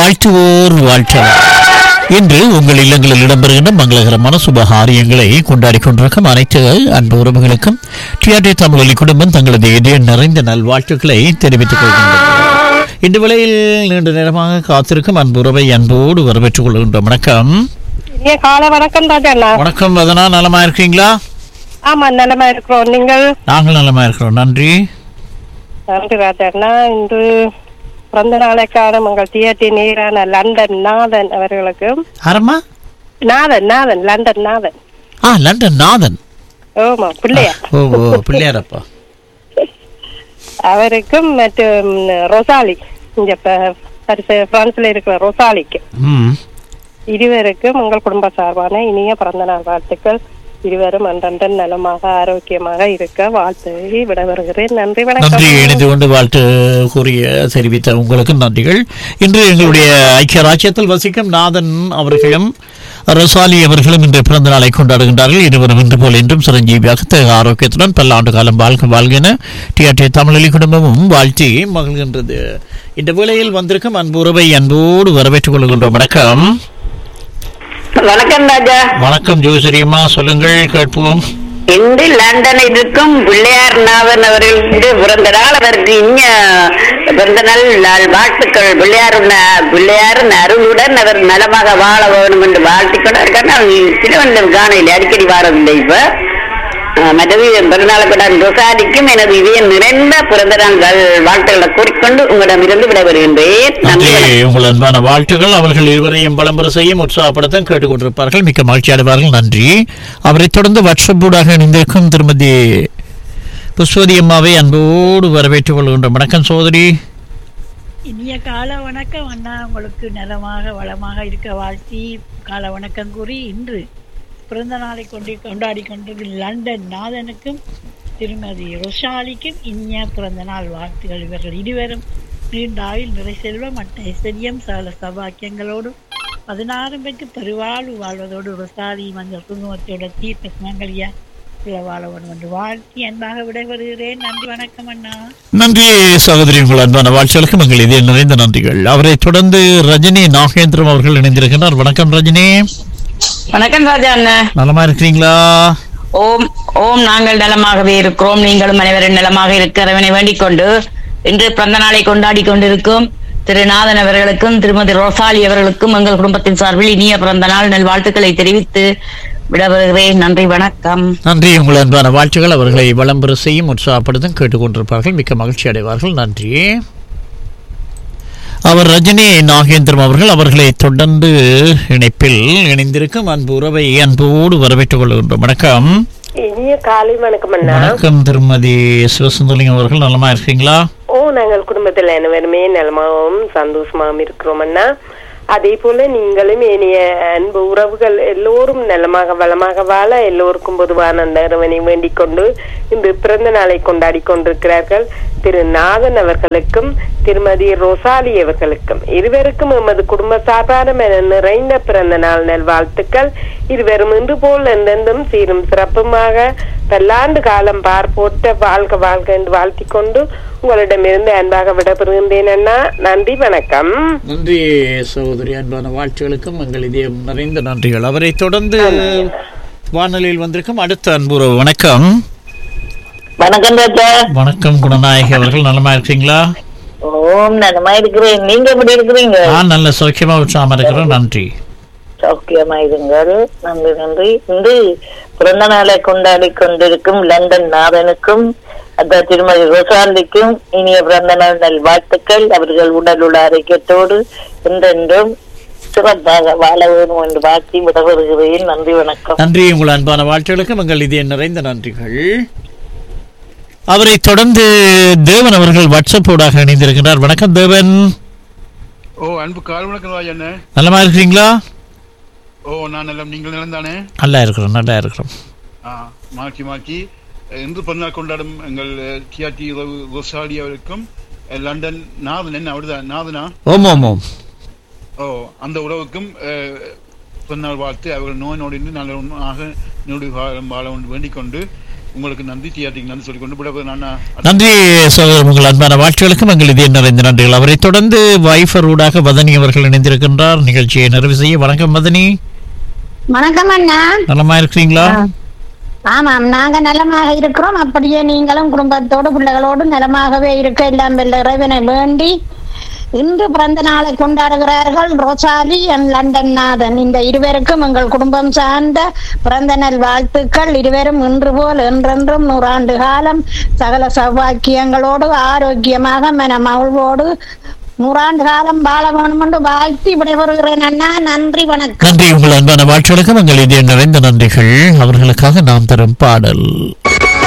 வாழ்த்துவோர் வாழ்த்தலாம் இன்று உங்கள் இல்லங்களில் இடம்பெறுகின்ற மங்களகரமான சுபகாரியங்களை கொண்டாடி கொண்டிருக்கும் அனைத்து அன்பு உறவுகளுக்கும் டிஆர்டி தமிழொலி குடும்பம் தங்களது இதய நிறைந்த நல்வாழ்த்துக்களை தெரிவித்துக் கொள்கின்றனர் இந்த வேளையில் நீண்ட நேரமாக காத்திருக்கும் அன்பு உறவை அன்போடு வரவேற்றுக் கொள்கின்ற வணக்கம் ஏ காலை வணக்கம் ராஜண்ணா வணக்கம் வதனா நலமா இருக்கீங்களா ஆமா நலமா இருக்கிறோம் நீங்கள் நாங்கள் நலமா இருக்கிறோம் நன்றி நன்றி ராஜண்ணா இன்று பிறந்த நாளைக்கான உங்கள் தியேட்டி நேரான லண்டன் நாதன் அவர்களுக்கு ஆரம்மா நாதன் நாதன் லண்டன் நாதன் ஆ லண்டன் நாதன் ஓமா பிள்ளையா ஓ ஓ பிள்ளையாரப்பா அவருக்கும் மற்றும் ரொசாலி இங்க ப- பரிசு பிரான்ஸ்ல இருக்கிற ரொசாலிக்கு ம் இருவருக்கும் உங்கள் குடும்ப சார்பான இனிய பிறந்த நாள் வாழ்த்துக்கள் இருவரும் அன்றன்றன் நலமாக ஆரோக்கியமாக இருக்க வாழ்த்து விட வருகிறேன் நன்றி நன்றி வணக்கம் இணைந்து கொண்டு வாழ்த்து கூறிய தெரிவித்த உங்களுக்கு நன்றிகள் இன்று எங்களுடைய ஐக்கிய ராஜ்யத்தில் வசிக்கும் நாதன் அவர்களும் ரசாலி அவர்களும் இன்று பிறந்த நாளை கொண்டாடுகின்றார்கள் இருவரும் இன்று போல் இன்றும் சிரஞ்சீவியாக தேக ஆரோக்கியத்துடன் பல்லாண்டு காலம் வாழ்க வாழ்கென டிஆர்டி தமிழொலி குடும்பமும் வாழ்த்தி மகிழ்கின்றது இந்த வேளையில் வந்திருக்கும் அன்பு உறவை அன்போடு வரவேற்றுக் கொள்கின்றோம் வணக்கம் வணக்கம் ராஜா வணக்கம் ஜோசரியம்மா சொல்லுங்கள் கேட்போம் இன்று லண்டனில் இருக்கும் பிள்ளையார் நாதன் அவர்களுடைய பிறந்த நாள் அவருக்கு இனிய பிறந்த நாள் நாள் வாழ்த்துக்கள் பிள்ளையார் பிள்ளையாரின் அருளுடன் அவர் நலமாக வாழ வேணும் என்று வாழ்த்திக் கொண்டார் நான் திருவண்ணம் காணையில் அடிக்கடி வாரதில்லை இப்ப அஹ், மற்றது பிறந்தநாள் கொண்டான் ரொசாலிக்கும் எனது இதயம் நிறைந்த பிறந்த நாள் வாழ்- வாழ்த்துக்களை கூறிக்கொண்டு உங்களிடமிருந்து விடைபெறுகின்றேன் நன்றி நன்றி வணக்கம். உங்கள் அன்பான வாழ்த்துகள் அவர்கள் இருவரையும் விளம்பரம் செய்யும் உற்சாகப்படுத்த கேட்டுக்கொண்டிருப்பார்கள் மிக்க மகிழ்ச்சி அடைவார்கள் நன்றி அவரைத் தொடர்ந்து வாட்ஸ்அப் ஊடாக இணைந்திருக்கும் திருமதி புஷ்வதி அம்மாவை அன்போடு வரவேற்றுக் கொள்கின்ற வணக்கம் சோதரி இனிய கால வணக்கம் அண்ணா உங்களுக்கு நலமாக வளமாக இருக்க வாழ்த்தி கால வணக்கம் கூறி இன்று பிறந்த நாளை கொண்டு கொண்டாடி கொண்டிருக்கும் லண்டன் நாதனுக்கும் திருமதி ரொஷாலிக்கும் இனிய பிறந்த நாள் வாழ்த்துகள் இவர்கள் இருவரும் நீண்ட ஆயுள் நிறை செல்வம் மற்ற ஐஸ்வர்யம் சகல சபாக்கியங்களோடு பதினாறு பேருக்கு பெருவாழ்வு வாழ்வதோடு ரொசாலி மஞ்சள் குங்குமத்தோட தீர்த்த சுமங்கலியா உள்ள வாழ வேண்டும் என்று வாழ்த்தி அன்பாக விடைபெறுகிறேன் நன்றி வணக்கம் அண்ணா நன்றி சகோதரி உங்கள் அன்பான வாழ்த்துகளுக்கு எங்கள் இதய நிறைந்த நன்றிகள் அவரைத் தொடர்ந்து ரஜினி நாகேந்திரம் அவர்கள் இணைந்திருக்கிறார் வணக்கம் ரஜினி வணக்கம் ராஜா அண்ணன் நலமா இருக்கிறீங்களா ஓம் ஓம் நாங்கள் நலமாகவே இருக்கிறோம் நீங்களும் அனைவரும் நலமாக இருக்கிறவனை வேண்டிக் கொண்டு இன்று பிறந்த நாளை கொண்டாடி கொண்டிருக்கும் திரு நாதன் அவர்களுக்கும் திருமதி ரோசாலி அவர்களுக்கும் எங்கள் குடும்பத்தின் சார்பில் இனிய பிறந்த நாள் நல் வாழ்த்துக்களை தெரிவித்து விடவருகிறேன் நன்றி வணக்கம் நன்றி உங்கள் அன்பான வாழ்த்துகள் அவர்களை விளம்பர செய்யும் உற்சாகப்படுத்தும் கேட்டுக்கொண்டிருப்பார்கள் மிக்க மகிழ்ச்சி அடைவார்கள் நன்றி அவர் ரஜினி நாகேந்திரம் அவர்கள் அவர்களை தொடர்ந்து இணைப்பில் இணைந்திருக்கும் அன்பு உறவை அன்போடு வரவேற்றுக் கொள்கின்றோம் வணக்கம் இனிய காலை வணக்கம் அண்ணா வணக்கம் திருமதி சிவசுந்தலிங்கம் அவர்கள் நலமா இருக்கீங்களா ஓ நாங்கள் குடும்பத்தில் அனைவருமே நலமாகவும் சந்தோஷமாகவும் இருக்கிறோம் அண்ணா அதே போல நீங்களும் இனிய அன்பு உறவுகள் எல்லோரும் நலமாக வளமாக வாழ எல்லோருக்கும் பொதுவான அந்த இறைவனை வேண்டிக் கொண்டு இன்று பிறந்த நாளை கொண்டாடி கொண்டிருக்கிறார்கள் திரு நாதன் அவர்களுக்கும் திருமதி ரொசாலி அவர்களுக்கும் இருவருக்கும் எமது குடும்ப சார்பான மன நிறைந்த பிறந்த நாள் நல்வாழ்த்துக்கள் இருவரும் இன்று போல் என்றென்றும் சீரும் சிறப்புமாக பல்லாண்டு காலம் பார்ப்போட்ட வாழ்க வாழ்க என்று வாழ்த்திக் கொண்டு உங்களிடமிருந்து அன்பாக விடப்பெறுகின்றேன் அண்ணா நன்றி வணக்கம் நன்றி சகோதரி அன்பான வாழ்த்துகளுக்கும் எங்கள் இதயம் நிறைந்த நன்றிகள் அவரை தொடர்ந்து வானொலியில் வந்திருக்கும் அடுத்த அன்பு உறவு வணக்கம் வணக்கம் ராஜா வணக்கம் குணநாயகி அவர்கள் நலமா இருக்கீங்களா ஓம் நலமா இருக்கிறேன் நீங்க எப்படி இருக்கிறீங்க நான் நல்ல சௌக்கியமா உற்சாகமா இருக்கிறோம் நன்றி சௌக்கியமா இருங்கள் நன்றி நன்றி இன்று பிறந்த நாளை கொண்டாடி கொண்டிருக்கும் லண்டன் நாதனுக்கும் அந்த திருமதி ரொசாலிக்கும் இனிய பிறந்த நாள் நல் வாழ்த்துக்கள் அவர்கள் உடல் உள்ள ஆரோக்கியத்தோடு என்றென்றும் சிறப்பாக வாழ வேண்டும் என்று வாழ்த்தி விட வருகிறேன் நன்றி வணக்கம் நன்றி உங்கள் அன்பான வாழ்த்துகளுக்கும் எங்கள் இதய நிறைந்த நன்றிகள் அவரை தொடர்ந்து தேவன் அவர்கள் வாட்ஸ்அப் ஊடாக இணைந்திருக்கிறார் வணக்கம் தேவன் ஓ அன்பு கால் வணக்கம் ராஜ் அண்ணே நலமா இருக்கிறீங்களா ஓ நான் நலம் நீங்கள் நலம் தானே நல்லா இருக்கிறோம் நல்லா இருக்கிறோம் ஆ மாற்றி மாற்றி இன்று பிறந்தநாள் கொண்டாடும் எங்கள் கியாட்டி ரொசாடி அவருக்கும் அஹ், லண்டன் நாதன் என்ன அவர்தான் நாதனா ஓம் ஓம் ஓம் ஓ அந்த உறவுக்கும் அஹ், பிறந்தநாள் வாழ்த்து அவர்கள் நோய் நோடிந்து நல்ல ஆக நோடி வாழ வாழ வேண்டிக் கொண்டு உங்களுக்கு நன்றி டிஆர்டிக்கு நன்றி சொல்லிக்கொண்டு விட நான் நன்றி சகோதரர் உங்கள் அன்பான வாழ்த்துகளுக்கும் எங்கள் இதய நிறைந்த நன்றிகள் அவரை தொடர்ந்து வைஃபர் ஊடாக வதனி அவர்கள் இணைந்திருக்கின்றார் நிகழ்ச்சியை நிறைவு செய்ய வணக்கம் வதனி வணக்கம் அண்ணா நலமா இருக்கிறீங்களா ஆமாம் நாங்க நலமாக இருக்கிறோம் அப்படியே நீங்களும் குடும்பத்தோடு பிள்ளைகளோடு நலமாகவே இருக்க எல்லாம் வல்ல இறைவனை வேண்டி இன்று பிறந்த நாளை கொண்டாடுகிறார்கள் ரோசாலி அண்ட் லண்டன் நாதன் இந்த இருவருக்கும் எங்கள் குடும்பம் சார்ந்த பிறந்த நாள் வாழ்த்துக்கள் இருவரும் இன்று போல் என்றென்றும் நூறாண்டு காலம் சகல சௌபாக்கியங்களோடு ஆரோக்கியமாக மன மகிழ்வோடு நூறாண்டு காலம் வாழ வேணும் என்று வாழ்த்தி விடைபெறுகிறேன் அண்ணா நன்றி வணக்கம் நன்றி உங்கள் அன்பான வாழ்த்துகளுக்கும் எங்கள் இதய நிறைந்த நன்றிகள் அவர்களுக்காக நாம் தரும் பாடல்